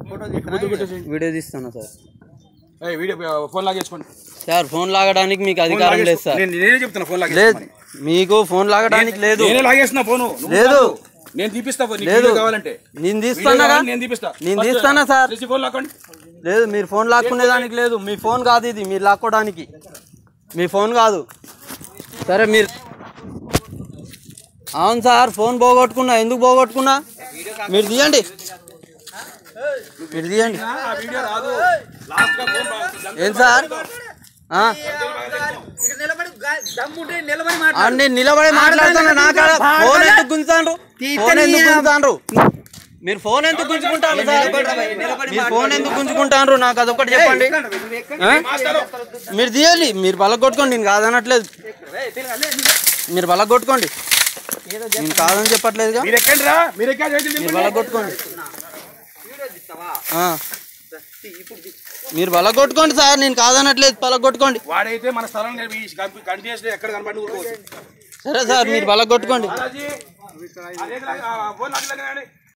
Video తీస్తున్నా sir ఏయ్, video phone లాగేసుకోండి సార్ ఫోన్ లాగడానికి మీకు అధికారం లేదు సార్ నేను నేనే చెప్తున్నా ఫోన్ లేదు లాగేసుకోమని. మీకు ఫోన్ లాగడానికి లేదు నేనే లాగేస్తున్నా ఫోను నువ్వు లేదు. కాదు. నేను తీపిస్తా ఫోన్. నీకు లేదు వీడియో కావాలంటే నేను వీడియో తీస్తానా కావాలి, నేను తీపిస్తా నేను ఫస్ట్ తీస్తానా సార్ చేసి ఫోన్ లాక్కోండి లేదు మీరు ఫోన్ లాక్కునేదానికి లేదు మీ ఫోన్ కాదు ఇది మీరు లాక్కోవడానికి మీ ఫోన్ కాదు సరే మీరు అవును సార్ ఫోన్ పోగొట్టుకున్నా ఎందుకు పోగొట్టుకున్నా మీరు తీయండి మీరు తీయండి ఆ వీడియో రాదు లాస్ట్ గా ఫోన్ బా- ఏం సార్ ఆ? ఆ, నేను నిలబడి మాట్లాడుతున్నా నా కాడ ఫోన్ ఎందుకు గుంజుతాండ్రు ఫోన్ ఎందుకు గుంజుతాండ్రు మీరు ఫోన్ ఎందుకు గుంజుకుంటారు సార్ మీరు ఫోన్ ఎందుకు గుంజుకుంటాండ్రు నాకు అదొకటి చెప్పండి ఆ? మీరు తీయాలి మీరు బలగ కొట్టుకోండి నేను కాదనట్లేదు మీరు బలగ కొట్టుకోండి నేను కాదని చెప్పట్లేదుగా మీరు ఎక్కండి రా మీరు ఎక్కడ మీరు బలగ కొట్టుకోండి ఆ. మీరు బలగ కొట్టుకోండి సార్ నేను కాదనట్లేదు బలగ కొట్టుకోండి వాడైతే మన స్థలం కంటిన్యూస్ ఎక్కడ కనబడి ఊరుకోవచ్చు సరే సార్ మీరు బలగ కొట్టుకోండి బాలాజీ, అదే రా, ఆ ఫోన్ లాగలేదండి